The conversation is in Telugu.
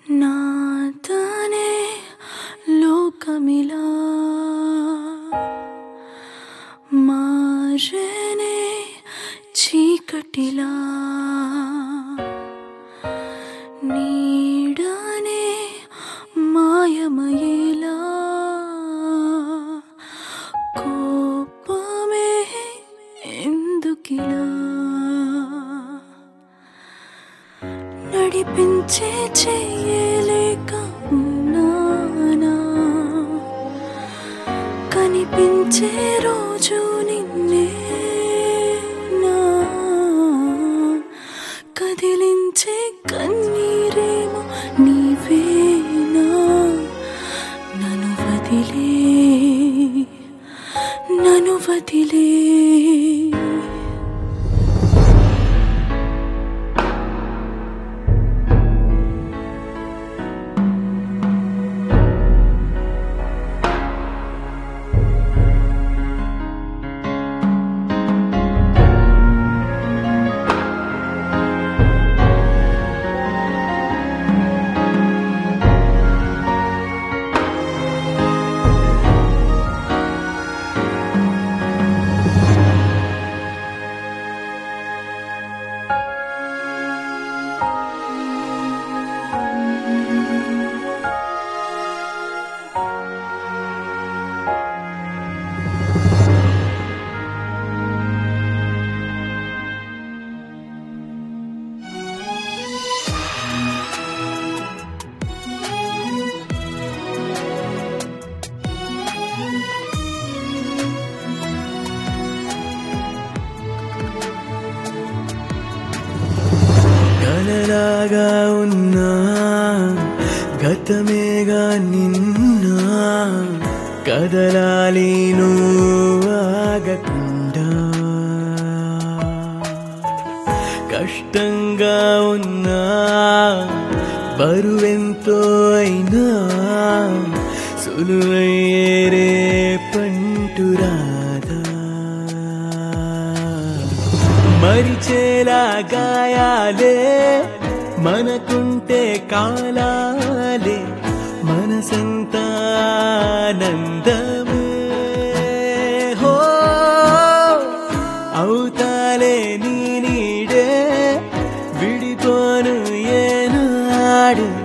నాతనే లోకమిలా మారనే చీకటిలా నీడనే మాయమయేలా కోపమే ఎందుకిలా నడిపించే చేయలేక ఉన్నానా కనిపించే రోజు నిన్నే నా కదిలించే కన్నీరేమో నీవేనా నన్ను వదిలే నన్ను వదిలే కలలాగా ఉన్నా గతమేగా నిన్నా కదలాలి నువ్వు ఆగకుండా కష్టంగా ఉన్నా బరువెంతో అయినా సులువయ్యేరే పంటురాదా మరిచేలా గాయాలే మనకుంటే కాలాలే మనసంతా ఆనందమే హో అవుతాలే నీ నీడే విడిపోను ఏనాడు